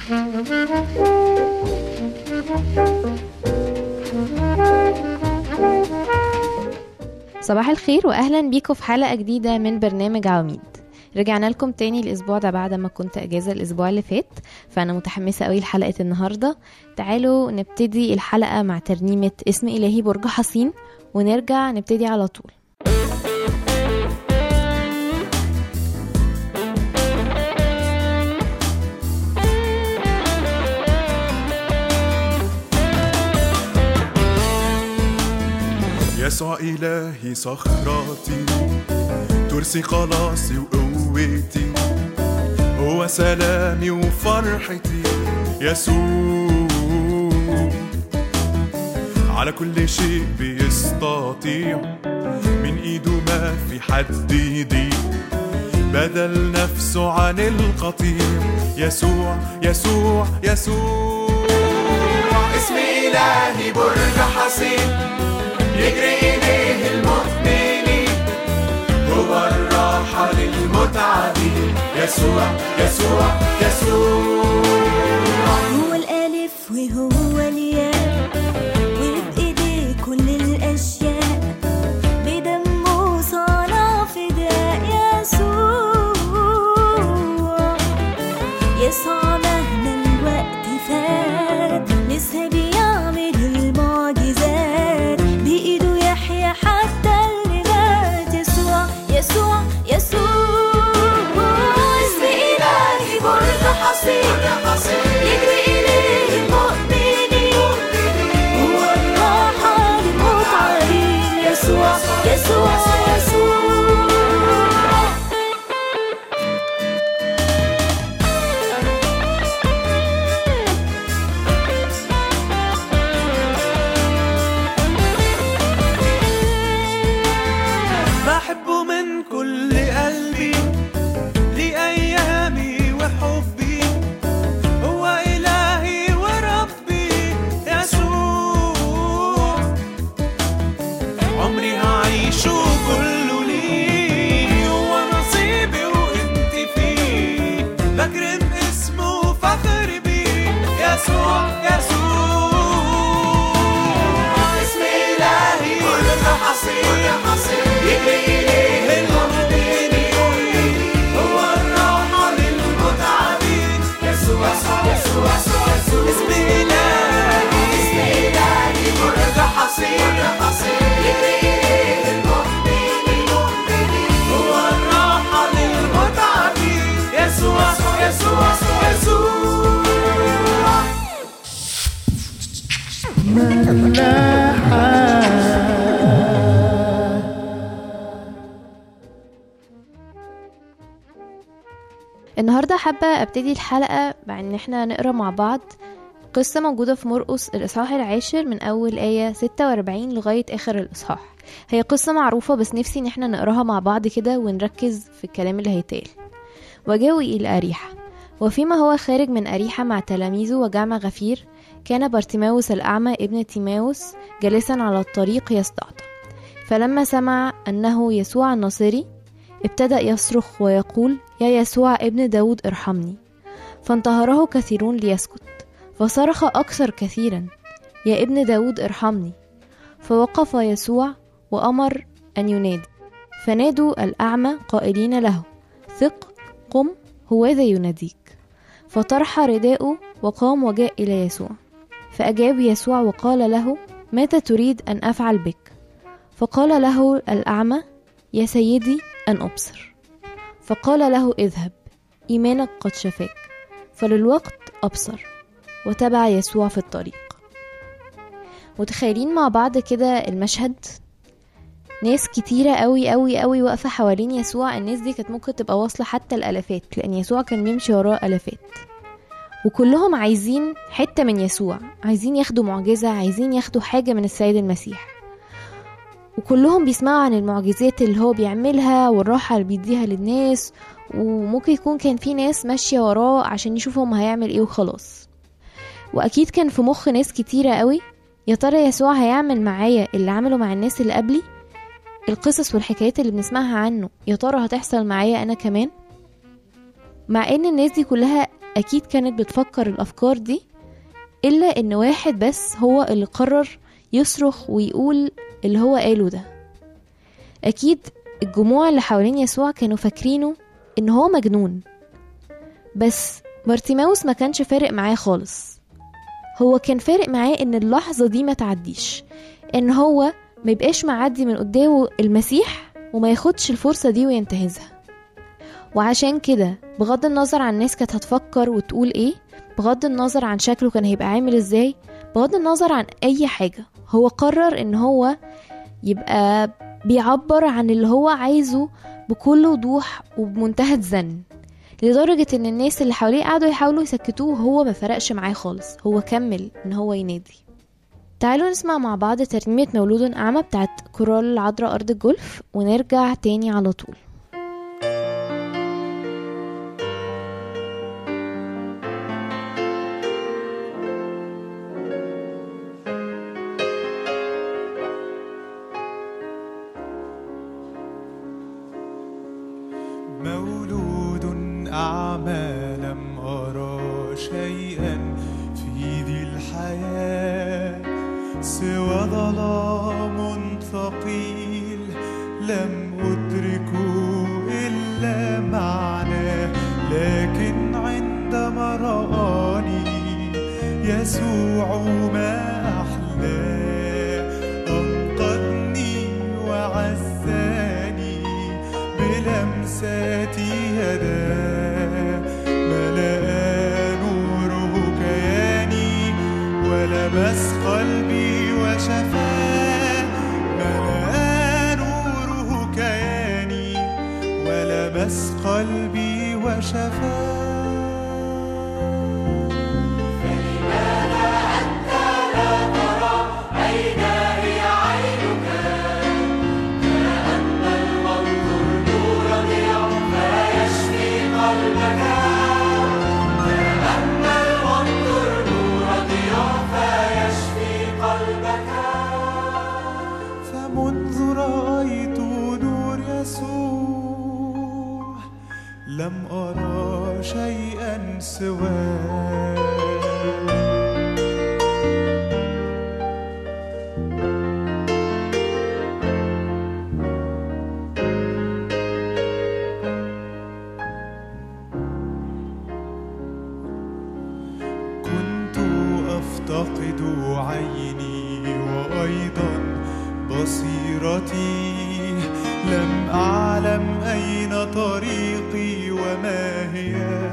صباح الخير واهلا بيكم في حلقه جديده من برنامج عواميد رجعنا لكم تاني الاسبوع ده بعد ما كنت اجازه الاسبوع اللي فات فانا متحمسه قوي لحلقه النهارده تعالوا نبتدي الحلقه مع ترنيمه اسم الهي برج حصين ونرجع نبتدي على طول يسوع إلهي صخرتي ترسي خلاصي وقوتي هو سلامي وفرحتي يسوع على كل شيء بيستطيع من ايده ما في حد يضيق بدل نفسه عن القطيع يسوع يسوع يسوع اسم إلهي برج حصين يجري إليه المؤمنين هو الراحة للمتعبين يسوع يسوع يسوع هو الألف وهو الياء وبإيديه كل الأشياء بدمه صنع فداء يسوع يسوع مهما الوقت فات لسه بيعمل المعجزات بإيده يحيى حتى اللي مات يسوع يسوع يسوع اسم إلهي برج حصين يجري إليه المؤمنين هو الراحة للمتعبين يسوع يسوع يسوع بحبه من كل قلبي لأيامي وحبي هو إلهي وربي يسوع عمري هعيشه كله ليه هو نصيبي وانت فيه بكرم اسمه فخر بيه يسوع يسوع اسم إلهي كل حصين يجري إليه المؤمنين هو الراحة للمتعبين يسوع يسوع يسوع يسوع اسم إلهي اسم إلهي برج حصين يجري إليه المؤمنين هو الراحة للمتعبين يسوع يسوع يسوع النهارده حابه ابتدي الحلقه بان احنا نقرا مع بعض قصة موجودة في مرقس الإصحاح العاشر من أول آية 46 لغاية آخر الإصحاح هي قصة معروفة بس نفسي إن احنا نقراها مع بعض كده ونركز في الكلام اللي هيتقال وجاءوا إلى أريحة وفيما هو خارج من أريحة مع تلاميذه وجمع غفير كان بارتيماوس الأعمى ابن تيماوس جالسا على الطريق يستعطى فلما سمع أنه يسوع الناصري ابتدأ يصرخ ويقول يا يسوع ابن داود ارحمني فانتهره كثيرون ليسكت فصرخ أكثر كثيرا يا ابن داود ارحمني فوقف يسوع وأمر أن ينادي فنادوا الأعمى قائلين له ثق قم هوذا يناديك فطرح رداءه وقام وجاء إلى يسوع فأجاب يسوع وقال له ماذا تريد أن أفعل بك فقال له الأعمى يا سيدي أن أبصر فقال له اذهب إيمانك قد شفاك فللوقت أبصر وتبع يسوع في الطريق متخيلين مع بعض كده المشهد ناس كتيرة قوي قوي قوي واقفة حوالين يسوع الناس دي كانت ممكن تبقى واصلة حتى الألافات لأن يسوع كان بيمشي وراه ألافات وكلهم عايزين حتة من يسوع عايزين ياخدوا معجزة عايزين ياخدوا حاجة من السيد المسيح وكلهم بيسمعوا عن المعجزات اللي هو بيعملها والراحة اللي بيديها للناس وممكن يكون كان في ناس ماشية وراه عشان يشوفوا هما هيعمل ايه وخلاص واكيد كان في مخ ناس كتيرة قوي يا ترى يسوع هيعمل معايا اللي عمله مع الناس اللي قبلي القصص والحكايات اللي بنسمعها عنه يا ترى هتحصل معايا انا كمان مع ان الناس دي كلها أكيد كانت بتفكر الأفكار دي إلا إن واحد بس هو اللي قرر يصرخ ويقول اللي هو قاله ده أكيد الجموع اللي حوالين يسوع كانوا فاكرينه إن هو مجنون بس بارتيماوس ما كانش فارق معاه خالص هو كان فارق معاه إن اللحظة دي ما تعديش إن هو ما يبقاش معدي من قدامه المسيح وما ياخدش الفرصة دي وينتهزها وعشان كده بغض النظر عن الناس كانت هتفكر وتقول ايه بغض النظر عن شكله كان هيبقى عامل ازاي بغض النظر عن اي حاجة هو قرر ان هو يبقى بيعبر عن اللي هو عايزه بكل وضوح وبمنتهى الزن لدرجة ان الناس اللي حواليه قعدوا يحاولوا يسكتوه وهو ما فرقش معاه خالص هو كمل ان هو ينادي تعالوا نسمع مع بعض ترنيمة مولود أعمى بتاعت كورال العذراء أرض الجولف ونرجع تاني على طول مولود أعمى لم أرى شيئا في ذي الحياة سوى ظلام ثقيل لم أدركه إلا معناه لكن عندما رآني يسوع ما أحلاه أنقذني وعزاني بلمسات يداه ملأ نوره كياني ولمس قلبي وشفاه ملأ نوره كياني ولمس قلبي وشفاه فمنذ رأيت نور يسوع لم أرى شيئا سواه كنت أفتقد عيني وأيضا بصيرتي لم أعلم أين طريقي وما هي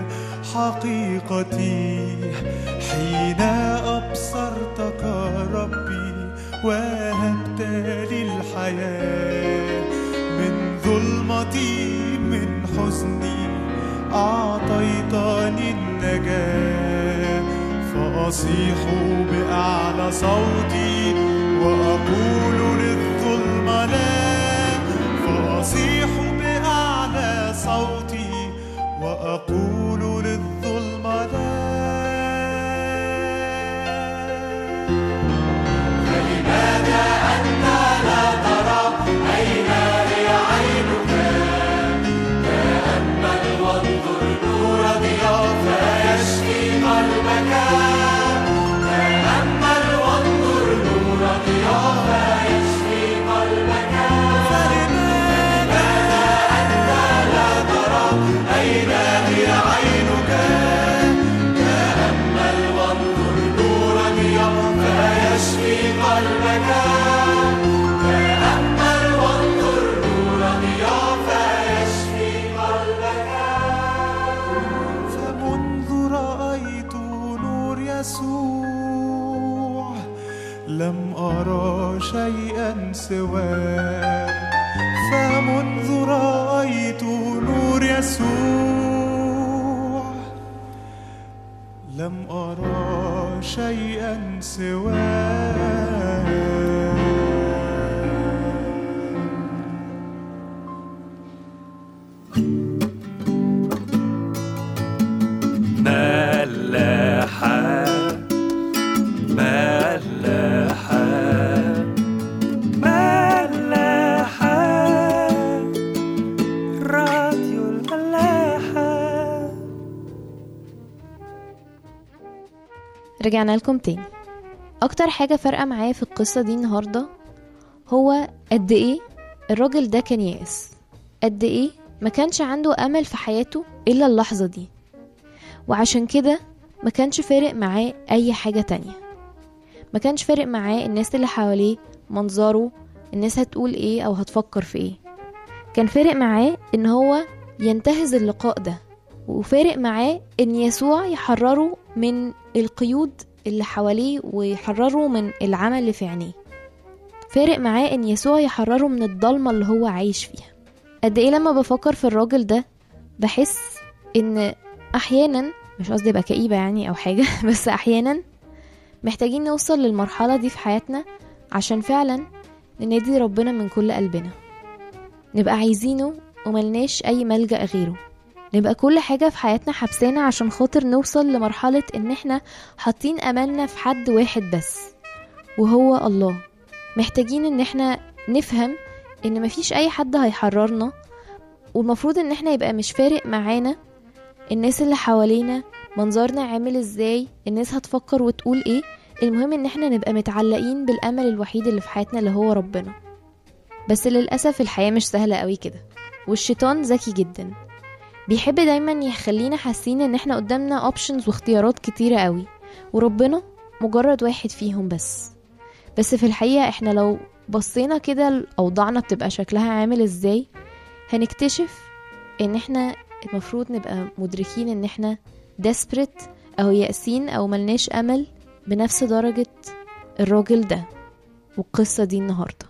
حقيقتي حين أبصرتك ربي وهبت لي الحياة من ظلمتي من حزني أعطيتني النجاة فأصيح بأعلى صوتي وأقول للظلم لا فأصيح بأعلى صوتي وأقول للظلم لا فمنذ رأيت نور يسوع لم أرى شيئا سواه فمنذ رأيت نور يسوع لم أرى شيئا سواه ملاحة ملاحة ملاحة راديو الملاحة رجعنا لكم تاني اكتر حاجة فارقة معايا في القصة دي النهاردة هو قد ايه الراجل ده كان يائس قد ايه ما كانش عنده امل في حياته الا اللحظة دي وعشان كده ما كانش فارق معاه اي حاجة تانية ما كانش فارق معاه الناس اللي حواليه منظره الناس هتقول ايه او هتفكر في ايه كان فارق معاه ان هو ينتهز اللقاء ده وفارق معاه ان يسوع يحرره من القيود اللي حواليه ويحرره من العمل اللي في عينيه فارق معاه ان يسوع يحرره من الضلمة اللي هو عايش فيها قد ايه لما بفكر في الراجل ده بحس ان احيانا مش قصدي ابقى كئيبة يعني او حاجة بس احيانا محتاجين نوصل للمرحلة دي في حياتنا عشان فعلا ننادي ربنا من كل قلبنا نبقى عايزينه وملناش اي ملجأ غيره نبقى كل حاجة في حياتنا حبسانا عشان خاطر نوصل لمرحلة ان احنا حاطين املنا في حد واحد بس وهو الله محتاجين ان احنا نفهم ان مفيش اي حد هيحررنا والمفروض ان احنا يبقى مش فارق معانا الناس اللي حوالينا منظرنا عامل ازاي الناس هتفكر وتقول ايه المهم ان احنا نبقى متعلقين بالامل الوحيد اللي في حياتنا اللي هو ربنا بس للاسف الحياة مش سهلة قوي كده والشيطان ذكي جدا بيحب دايما يخلينا حاسين ان احنا قدامنا اوبشنز واختيارات كتيرة قوي وربنا مجرد واحد فيهم بس بس في الحقيقة احنا لو بصينا كده اوضاعنا بتبقى شكلها عامل ازاي هنكتشف ان احنا المفروض نبقى مدركين ان احنا desperate او يأسين او ملناش امل بنفس درجة الراجل ده والقصة دي النهاردة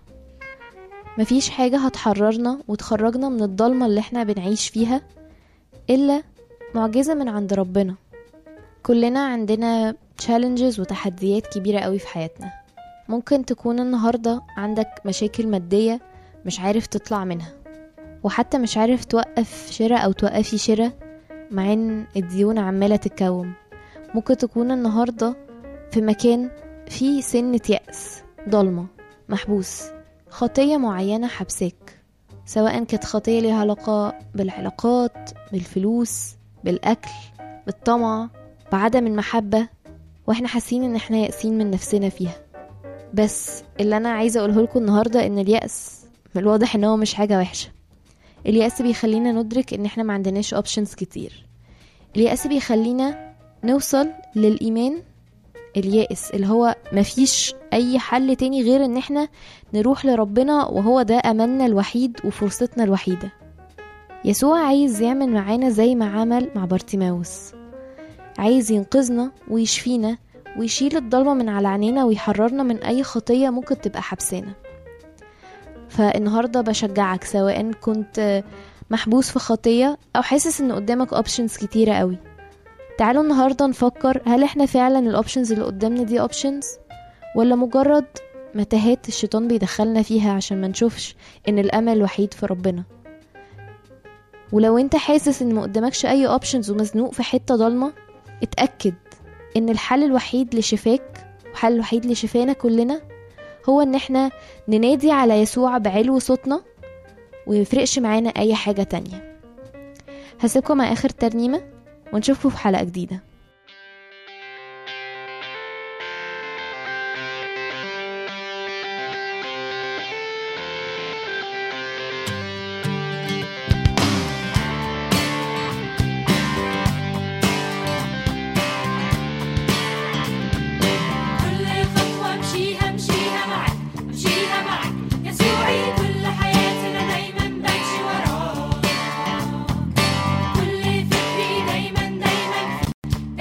مفيش حاجة هتحررنا وتخرجنا من الضلمة اللي احنا بنعيش فيها إلا معجزة من عند ربنا كلنا عندنا challenges وتحديات كبيرة قوي في حياتنا ممكن تكون النهاردة عندك مشاكل مادية مش عارف تطلع منها وحتى مش عارف توقف شراء أو توقفي شراء مع ان الديون عمالة تتكوم ممكن تكون النهاردة في مكان فيه سنة يأس ضلمة محبوس خطية معينة حبساك سواء كانت خطية ليها علاقة بالعلاقات بالفلوس بالأكل بالطمع بعدم المحبة واحنا حاسين ان احنا يأسين من نفسنا فيها بس اللي انا عايزة اقوله لكم النهاردة ان اليأس من الواضح ان هو مش حاجة وحشة اليأس بيخلينا ندرك ان احنا ما عندناش اوبشنز كتير اليأس بيخلينا نوصل للإيمان اليائس اللي هو مفيش أي حل تاني غير إن احنا نروح لربنا وهو ده أملنا الوحيد وفرصتنا الوحيدة يسوع عايز يعمل معانا زي ما عمل مع بارتيماوس عايز ينقذنا ويشفينا ويشيل الضلمة من على عينينا ويحررنا من أي خطية ممكن تبقى حبسانا فالنهاردة بشجعك سواء كنت محبوس في خطية أو حاسس إن قدامك اوبشنز كتيرة قوي تعالوا النهاردة نفكر هل احنا فعلا الاوبشنز اللي قدامنا دي اوبشنز ولا مجرد متاهات الشيطان بيدخلنا فيها عشان ما نشوفش ان الامل الوحيد في ربنا ولو انت حاسس ان ما قدامكش اي اوبشنز ومزنوق في حتة ضلمة اتأكد ان الحل الوحيد لشفاك والحل الوحيد لشفانا كلنا هو ان احنا ننادي على يسوع بعلو صوتنا وميفرقش معانا اي حاجة تانية هسيبكم مع اخر ترنيمة ونشوفكم في حلقة جديدة كل خطوة امشيها امشيها معك امشيها معك يسوعي كل حياتنا دايما بمشي وراك كل فكري دايما دايما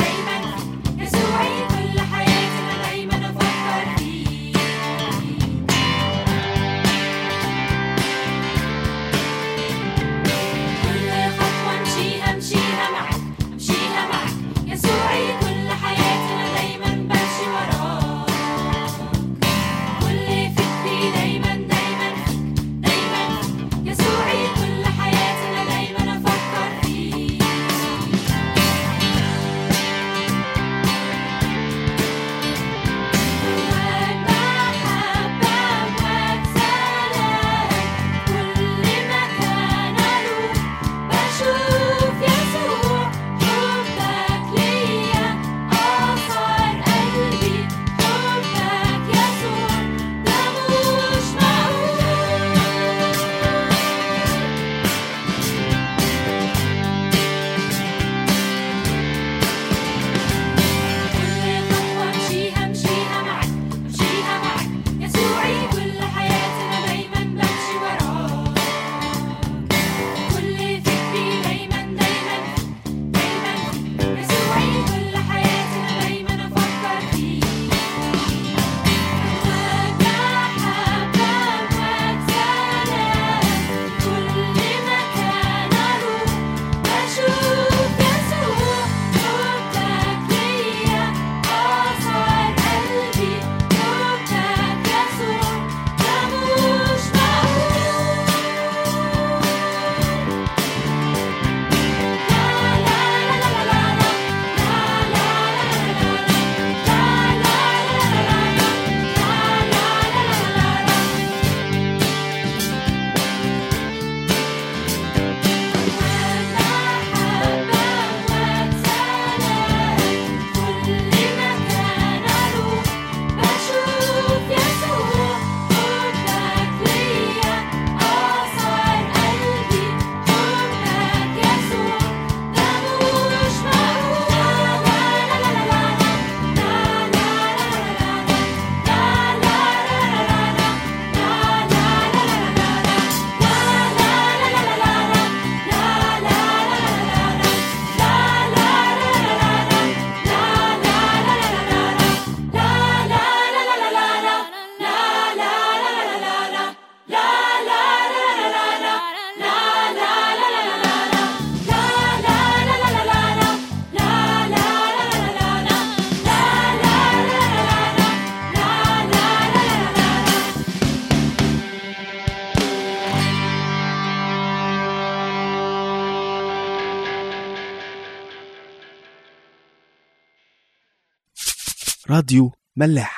راديو ملاح